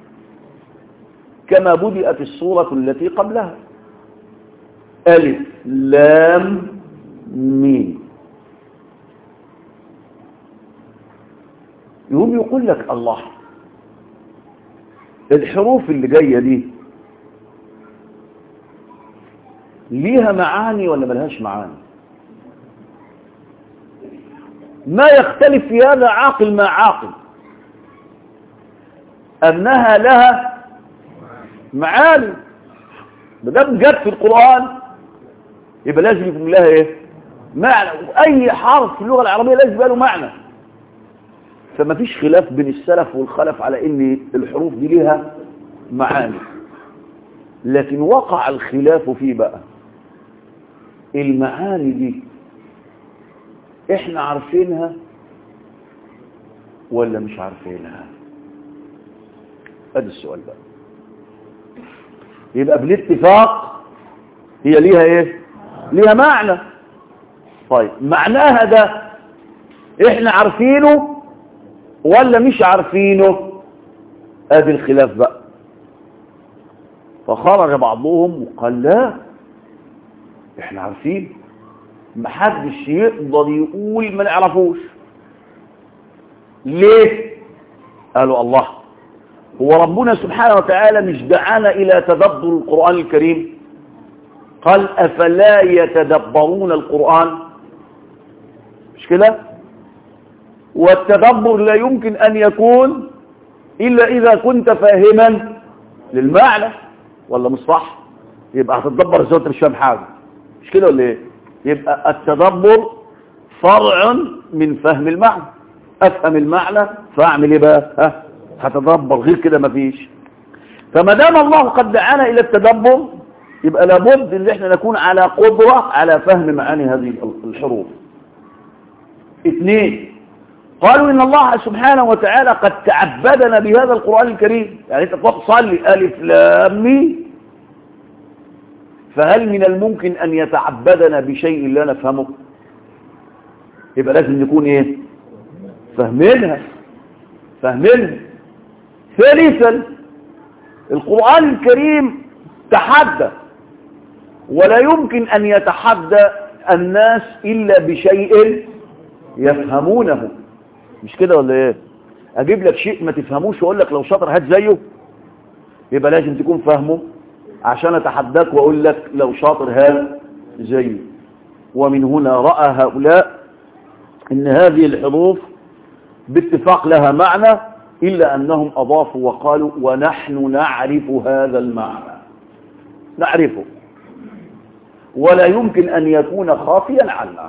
كما بدأت الصورة التي قبلها ألف لام ميم يقوم يقول لك الله الحروف اللي جاية دي ليها معاني ولا ملهاش معاني ما يختلف في هذا عاقل مع عاقل أنها لها معاني بدأت جت في القرآن يبقى لازم يكون لها ايه معنى واي حرف في اللغة العربية لازم يبقى له معنى فما فيش خلاف بين السلف والخلف على ان الحروف دي لها معاني لكن وقع الخلاف فيه بقى المعاني دي احنا عارفينها ولا مش عارفينها ادي السؤال بقى يبقى بالاتفاق هي ليها ايه ليها معنى طيب معناها ده احنا عارفينه ولا مش عارفينه ادي الخلاف بقى فخرج بعضهم وقال لا احنا عارفين محدش يقدر يقول ما نعرفوش ليه قالوا الله هو ربنا سبحانه وتعالى مش دعانا الى تدبر القرآن الكريم قال افلا يتدبرون القرآن مش كده والتدبر لا يمكن ان يكون الا اذا كنت فاهما للمعنى ولا مش صح يبقى هتتدبر ازاي وانت مش فاهم حاجه مش كده ولا ايه يبقى التدبر فرع من فهم المعنى افهم المعنى فاعمل ايه بقى ها هتدبر غير كده مفيش فما دام الله قد دعانا الى التدبر يبقى لابد ان احنا نكون على قدرة على فهم معاني هذه الحروف اثنين قالوا ان الله سبحانه وتعالى قد تعبدنا بهذا القرآن الكريم يعني انت تروح تصلي الف لام ميم فهل من الممكن ان يتعبدنا بشيء لا نفهمه يبقى لازم نكون ايه فاهمينها فاهمينها ثالثا القرآن الكريم تحدى ولا يمكن ان يتحدى الناس الا بشيء يفهمونه مش كده ولا ايه اجيب لك شيء ما تفهموش واقول لك لو شاطر هات زيه يبقى لازم تكون فاهمه عشان اتحداك واقول لك لو شاطر هات زيه ومن هنا راى هؤلاء ان هذه الحروف باتفاق لها معنى الا انهم اضافوا وقالوا ونحن نعرف هذا المعنى نعرفه ولا يمكن ان يكون خافيا عنا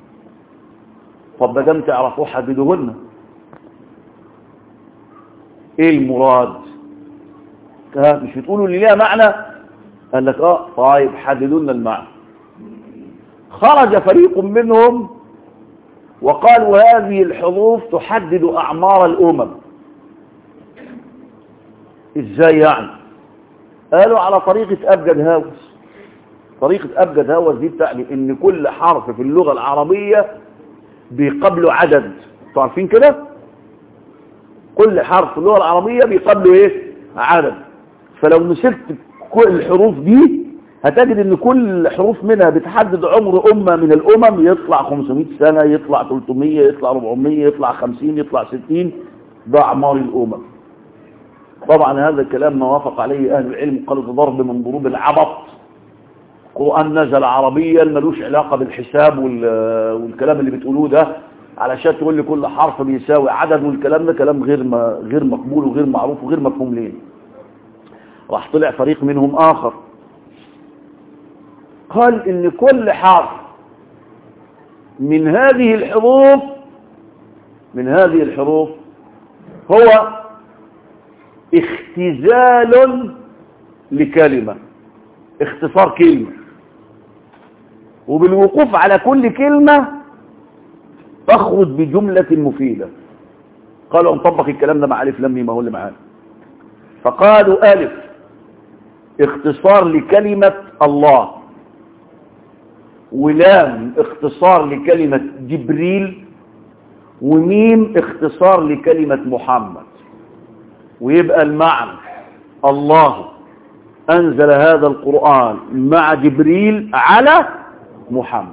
طب ما دام تعرفوا حددوهن ايه المراد مش بتقولوا اللي ليها معنى قال لك اه طيب حددوا لنا المعنى خرج فريق منهم وقالوا هذه الحروف تحدد اعمار الامم ازاي يعني قالوا على طريقة ابجد هاوس طريقة ابجد هاوس دي بتعني ان كل حرف في اللغة العربية بيقابله عدد انتوا عارفين كده كل حرف في اللغة العربية بيقابله ايه عدد فلو مسكت كل الحروف دي هتجد ان كل حروف منها بتحدد عمر امة من الامم يطلع 500 سنة يطلع 300 يطلع 400 يطلع 50 يطلع 60 ده اعمار الامم طبعا هذا الكلام ما وافق عليه اهل العلم قالوا ده ضرب من ضروب العبط القرآن نزل عربيا ملوش علاقة بالحساب والكلام اللي بتقولوه ده علشان تقول لي كل حرف بيساوي عدد والكلام ده كلام غير ما غير مقبول وغير معروف وغير مفهوم ليه راح طلع فريق منهم آخر قال ان كل حرف من هذه الحروف من هذه الحروف هو اختزال لكلمة اختصار كلمة وبالوقوف على كل كلمة تخرج بجملة مفيدة قالوا نطبق الكلام ده مع ألف لم ما هو اللي معانا فقالوا ألف اختصار لكلمة الله ولام اختصار لكلمة جبريل وميم اختصار لكلمة محمد ويبقى المعنى الله أنزل هذا القرآن مع جبريل على محمد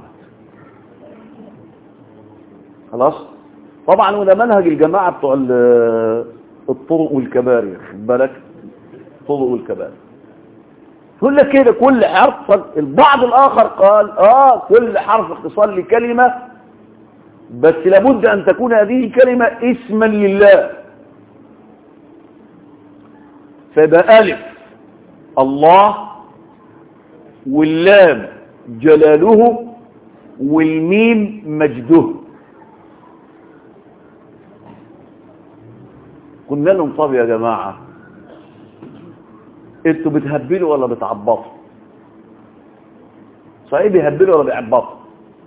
خلاص طبعا وده منهج الجماعة بتوع الطرق والكباري خد بالك الطرق والكباري يقول لك كده كل حرف البعض الآخر قال آه كل حرف اختصار لكلمة بس لابد أن تكون هذه الكلمة اسما لله فيبقى ألف الله واللام جلاله والميم مجده قلنا لهم طب يا جماعة انتوا بتهبلوا ولا بتعبطوا صحيح بيهبلوا ولا بيعبطوا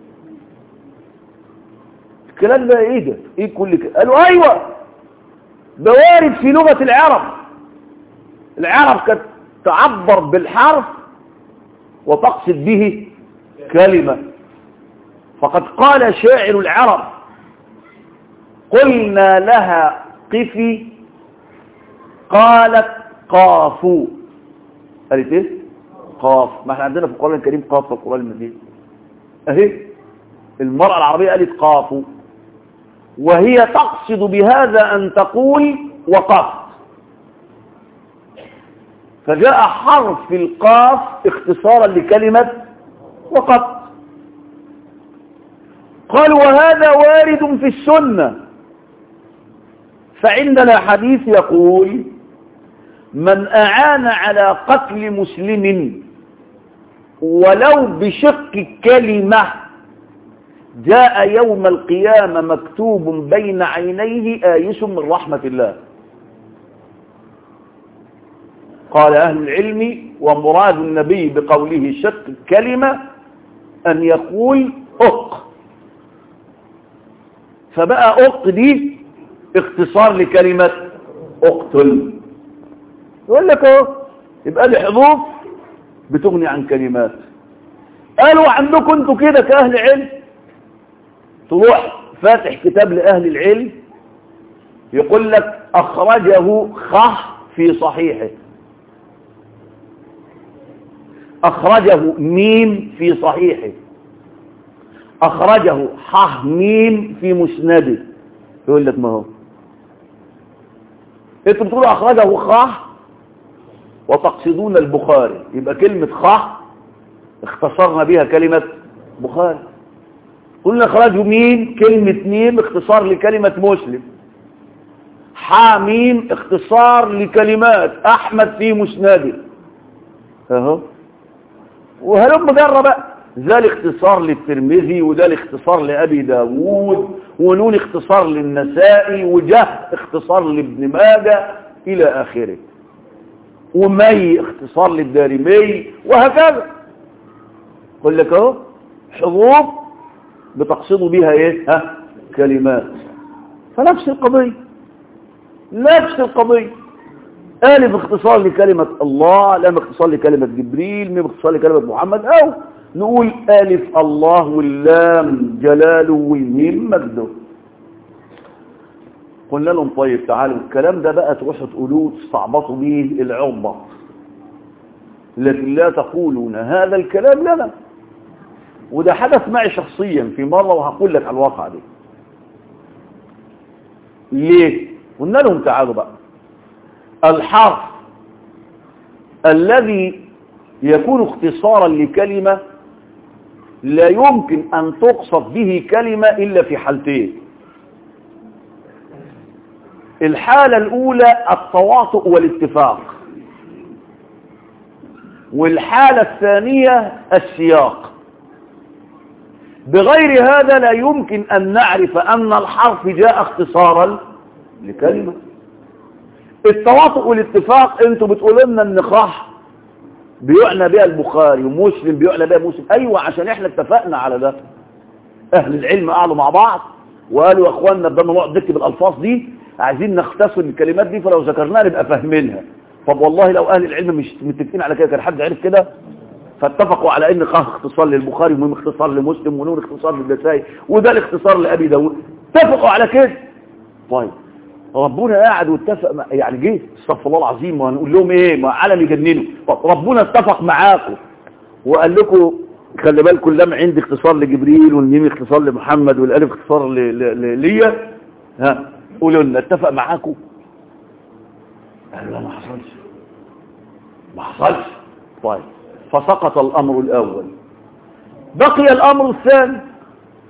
الكلام ده ايه ده ايه كل كده قالوا ايوه ده وارد في لغة العرب العرب كانت تعبر بالحرف وتقصد به كلمة فقد قال شاعر العرب قلنا لها قفي قالت قافوا قالت ايه قاف ما احنا عندنا في القرآن الكريم قاف في القرآن المجيد اهي المرأة العربية قالت قافوا وهي تقصد بهذا أن تقول وقفت فجاء حرف القاف اختصارا لكلمة وقفت قال وهذا وارد في السنة فعندنا حديث يقول من أعان على قتل مسلم ولو بشق كلمة جاء يوم القيامة مكتوب بين عينيه آيس من رحمة الله قال أهل العلم ومراد النبي بقوله شق كلمة أن يقول أق فبقى أق دي اختصار لكلمة اقتل يقول لك اهو يبقى دي حروف بتغني عن كلمات قالوا عندكم انتوا كده كأهل علم تروح فاتح كتاب لأهل العلم يقول لك أخرجه خح في صحيحه أخرجه ميم في صحيحه أخرجه حه ميم في مسنده يقول لك ما هو انتوا بتقولوا أخرجه خح وتقصدون البخاري يبقى كلمة خح اختصرنا بها كلمة بخاري قلنا اخرجه مين كلمة ميم اختصار لكلمة مسلم حاميم اختصار لكلمات احمد في مسنده اهو وهلم جرى بقى ده الاختصار للترمذي وده الاختصار لأبي داوود ونون اختصار للنسائي وجه اختصار لابن ماجه إلى آخره ومي اختصار للدارمي وهكذا قل لك اهو حروف بتقصدوا بها ايه ها كلمات فنفس القضية نفس القضية ألف اختصار لكلمة الله لام اختصار لكلمة جبريل ميم اختصار لكلمة محمد أو نقول ألف الله واللام جلاله والميم مجده قلنا لهم طيب تعالوا الكلام ده بقى تروحوا تقولوه تستعبطوا بيه العربة لكن لا تقولون هذا الكلام لنا وده حدث معي شخصيا في مرة وهقول لك على الواقع دي ليه قلنا لهم تعالوا بقى الحرف الذي يكون اختصارا لكلمة لا يمكن أن تقصد به كلمة إلا في حالتين الحالة الأولى التواطؤ والاتفاق والحالة الثانية السياق بغير هذا لا يمكن أن نعرف أن الحرف جاء اختصارا لكلمة التواطؤ والاتفاق انتوا بتقولوا لنا ان خح بيعنى بها البخاري ومسلم بيعنى بها مسلم ايوه عشان احنا اتفقنا على ده اهل العلم قعدوا مع بعض وقالوا يا اخواننا بدنا نقعد نكتب الالفاظ دي عايزين نختصر الكلمات دي فلو ذكرناها نبقى فاهمينها طب والله لو اهل العلم مش متفقين على كده كان حد عرف كده فاتفقوا على ان خاف اختصار للبخاري وميم اختصار لمسلم ونون اختصار للنسائي وده الاختصار لابي داود اتفقوا على كده طيب ربنا قاعد واتفق مع يعني جه استغفر الله العظيم وهنقول لهم ايه ما علم يجننوا طب ربنا اتفق معاكم وقال لكم خلي بالكم اللام عندي اختصار لجبريل والميم اختصار لمحمد والالف اختصار ليا ها قولوا لنا اتفق معاكم قالوا لا ما حصلش ما حصلش طيب فسقط الامر الاول بقي الامر الثاني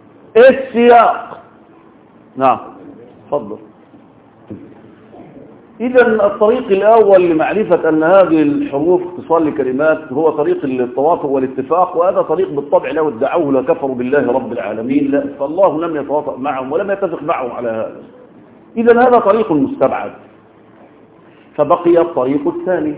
السياق نعم اتفضل إذا الطريق الأول لمعرفة أن هذه الحروف اتصال لكلمات هو طريق التوافق والاتفاق وهذا طريق بالطبع لو ادعوه لكفروا بالله رب العالمين لا فالله لم يتوافق معهم ولم يتفق معهم على هذا إذا هذا طريق مستبعد فبقي الطريق الثاني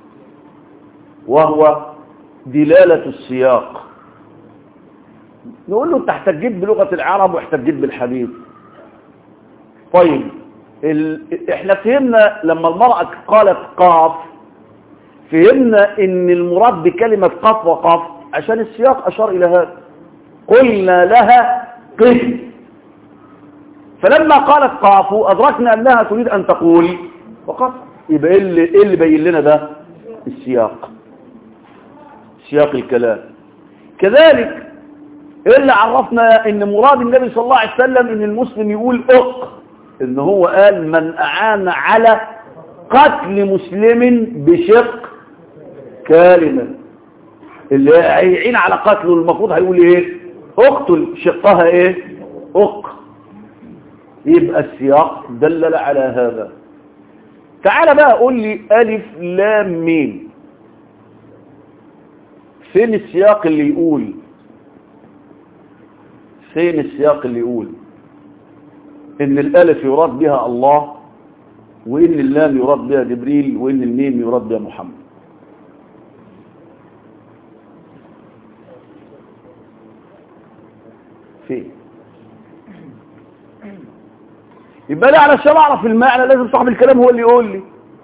وهو دلالة السياق نقول له انت احتجيت بلغة العرب واحتجيت بالحديث طيب ال... احنا فهمنا لما المرأة قالت قاف فهمنا ان المراد بكلمة قاف وقاف عشان السياق اشار الى هذا قلنا لها قف فلما قالت قاف ادركنا انها تريد ان تقول وقف يبقى ايه اللي, إيه اللي بين لنا ده السياق سياق الكلام كذلك إيه اللي عرفنا ان مراد النبي صلى الله عليه وسلم ان المسلم يقول اق ان هو قال من اعان على قتل مسلم بشق كلمة اللي هيعين على قتله المفروض هيقول ايه اقتل شقها ايه اق يبقى السياق دلل على هذا تعال بقى قول لي الف لام ميم فين السياق اللي يقول فين السياق اللي يقول ان الالف يراد بها الله وان اللام يراد بها جبريل وان الميم يراد بها محمد فين يبقى لي علشان اعرف المعنى لازم صاحب الكلام هو اللي يقول لي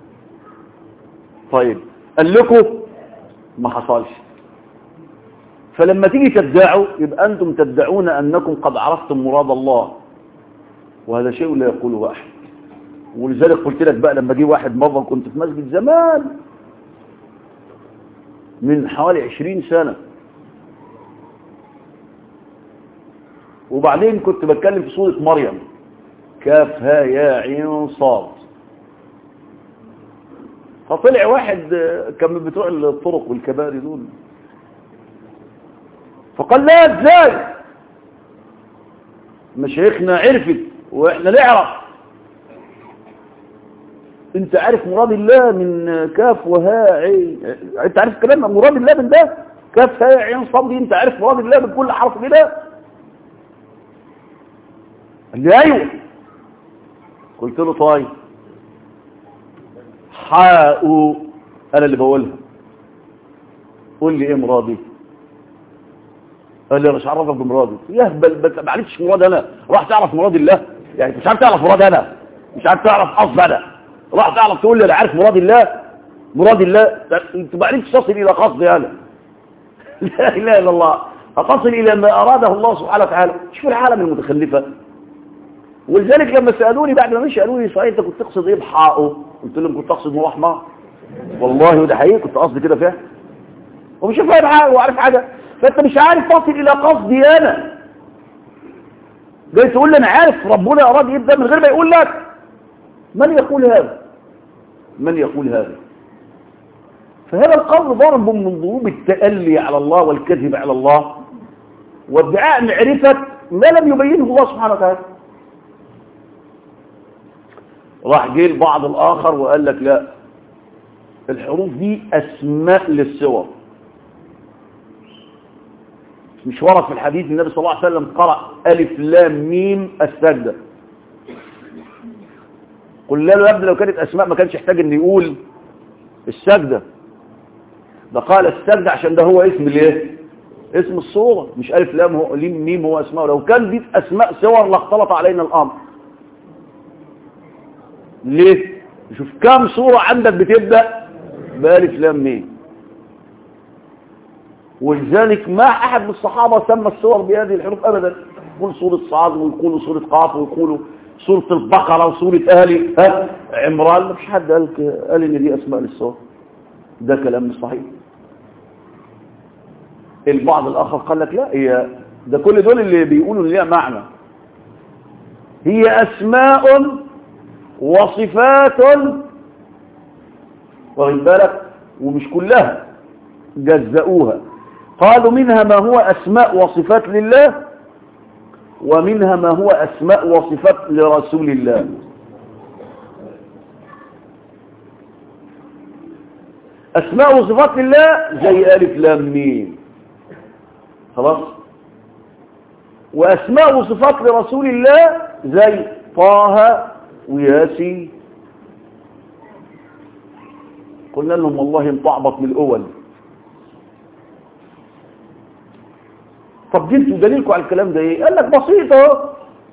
طيب قال لكم ما حصلش فلما تيجي تدعوا يبقى أنتم تدعون أنكم قد عرفتم مراد الله وهذا شيء لا يقوله أحد ولذلك قلت لك بقى لما جه واحد مرة كنت في مسجد زمان من حوالي عشرين سنة وبعدين كنت بتكلم في سورة مريم كاف ها يا عين صاد فطلع واحد كان من بتوع الطرق والكباري دول فقال لا ازاي مشايخنا عرفت واحنا نعرف انت عارف مراد الله من كاف وها عين انت عارف كلام مراد الله من ده كاف ها عين صاد دي انت عارف مراد الله من كل حرف كده قال لي ايوه قلت له طيب حاء انا اللي بقولها قول لي ايه مرادي قال لي مش عرفك بمرادي يهبل ما عرفتش مراد انا راح تعرف مراد الله يعني مش عارف تعرف مراد انا مش عارف تعرف قصد انا راح تعرف تقول لي انا عارف مراد الله مراد الله انت ما عرفتش تصل الى قصدي انا لا اله الا الله اتصل الى ما اراده الله سبحانه وتعالى شوف العالم المتخلفه ولذلك لما سالوني بعد ما مشي قالوا لي صحيح انت كنت تقصد ايه بحقه قلت لهم كنت اقصد مرحمه والله وده حقيقي كنت قصدي كده فيها ومش فاهم حاجه وعارف حاجه فانت مش عارف تصل الى قصدي انا جاي تقول لي انا عارف ربنا اراد ايه ده من غير ما يقول لك من يقول هذا من يقول هذا فهذا القول ضرب من ضروب التألي على الله والكذب على الله وادعاء معرفة ما لم يبينه الله سبحانه وتعالى راح جه البعض الآخر وقال لك لا الحروف دي أسماء للسور مش ورد في الحديث النبي صلى الله عليه وسلم قرأ ألف لام ميم السجدة قل له يا ابني لو كانت أسماء ما كانش يحتاج ان يقول السجدة ده قال السجدة عشان ده هو اسم الايه اسم الصورة مش ألف لام هو ليم ميم هو اسماء لو كان دي أسماء صور لاختلط علينا الأمر ليه شوف كام صورة عندك بتبدأ بألف لام ميم ولذلك ما أحد من الصحابة سمى الصور بهذه الحروف أبدا يقول سورة صاد ويقولوا سورة قاف ويقولوا سورة البقرة وسورة آل ها عمران مفيش حد قال قال إن دي أسماء للصور ده كلام مش صحيح البعض الآخر قال لك لا هي ده كل دول اللي بيقولوا ليها معنى هي أسماء وصفات واخد بالك ومش كلها جزأوها قالوا منها ما هو أسماء وصفات لله ومنها ما هو أسماء وصفات لرسول الله أسماء وصفات لله زي ألف لام ميم خلاص وأسماء وصفات لرسول الله زي طه وياسين قلنا لهم والله انطعبط من الأول طب جنتوا دليلكم على الكلام ده ايه قال لك بسيطة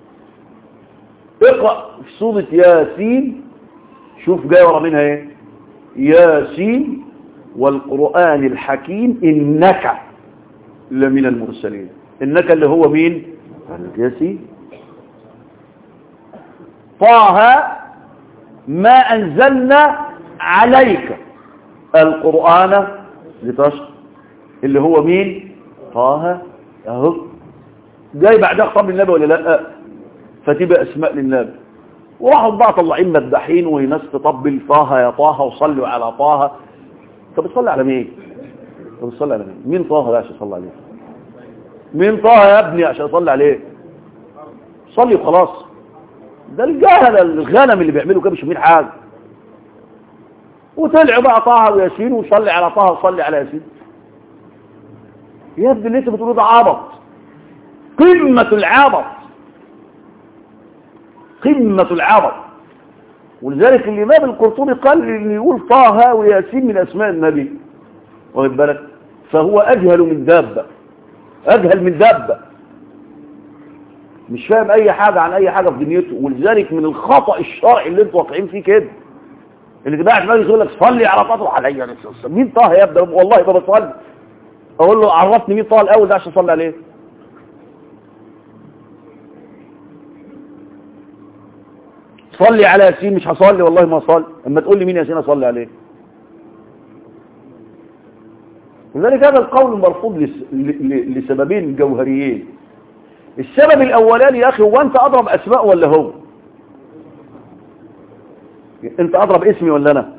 اقرأ في سورة ياسين شوف جاي ورا منها ايه ياسين والقرآن الحكيم إنك لمن المرسلين إنك اللي هو مين ياسين طه ما أنزلنا عليك القرآن لتشقى اللي هو مين طه اهو جاي بعدها خطاب للنبي ولا لا فتبقى اسماء للنبي وراحوا بقى طلعين مداحين وناس تطبل طه يا طه وصلوا على طه طب بتصلي على مين طب بتصلي على مين مين طه ده عشان يصلي عليه مين طه يا ابني عشان يصلي عليه صلي وخلاص ده الجهل الغنم اللي بيعملوا كده مش فاهمين حاجه وطلعوا بقى طه وياسين وصلي على طه وصلي على ياسين يا ابني اللي انت بتقوله ده عبط قمة العبط قمة العبط ولذلك الإمام القرطبي قال اللي يقول طه وياسين من أسماء النبي واخد بالك فهو أجهل من دابة أجهل من دابة مش فاهم أي حاجة عن أي حاجة في دنيته ولذلك من الخطأ الشرعي اللي انتوا واقعين فيه كده اللي تبقى مجلس يقول لك صلي على طه عليا مين طه يا ابني والله يبقى بصلي اقول له عرفني مين طه الاول ده عشان اصلي عليه صلي على ياسين مش هصلي والله ما اصلي اما تقول لي مين ياسين اصلي عليه لذلك هذا القول مرفوض لس... ل... لسببين جوهريين السبب الاولاني يا اخي هو انت اضرب اسماء ولا هو انت اضرب اسمي ولا انا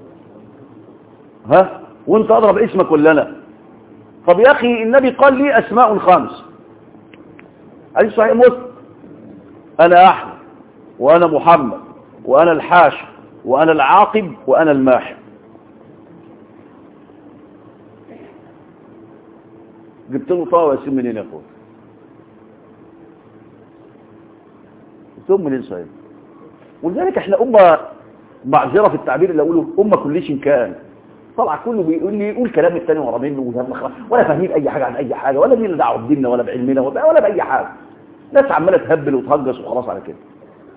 ها وانت اضرب اسمك ولا انا طب يا اخي النبي قال لي اسماء خمس حديث صحيح مسلم انا احمد وانا محمد وانا الحاشر وانا العاقب وانا الماحي جبت له طاوه ياسين منين يا اخويا جبتهم منين صحيح ولذلك احنا امه معذره في التعبير اللي اقوله امه كلش كان طلع كله بيقول لي يقول كلام التاني ورا منه ولا فاهمين اي حاجه عن اي حاجه ولا لينا دعوه بديننا ولا بعلمنا ولا باي حاجه ناس عماله تهبل وتهجس وخلاص على كده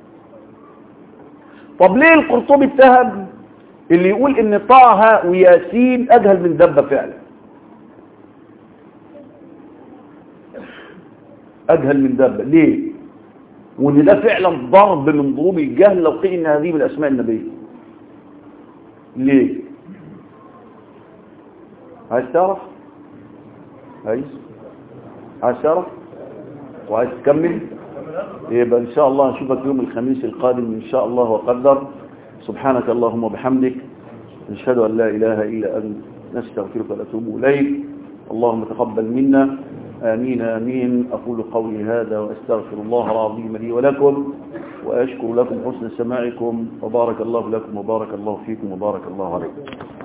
طب ليه القرطبي اتهم اللي يقول ان طه وياسين اجهل من دبه فعلا اجهل من دبه ليه وان ده فعلا ضرب من ضروب الجهل لو قيل ان هذه من اسماء النبي ليه عايز تعرف عايز عايز تعرف وعايز تكمل يبقى ان شاء الله نشوفك يوم الخميس القادم ان شاء الله وقدر سبحانك اللهم وبحمدك نشهد ان لا اله الا انت نستغفرك ونتوب اليك اللهم تقبل منا آمين آمين أقول قولي هذا وأستغفر الله العظيم لي ولكم وأشكر لكم حسن سماعكم وبارك الله لكم وبارك الله فيكم وبارك الله عليكم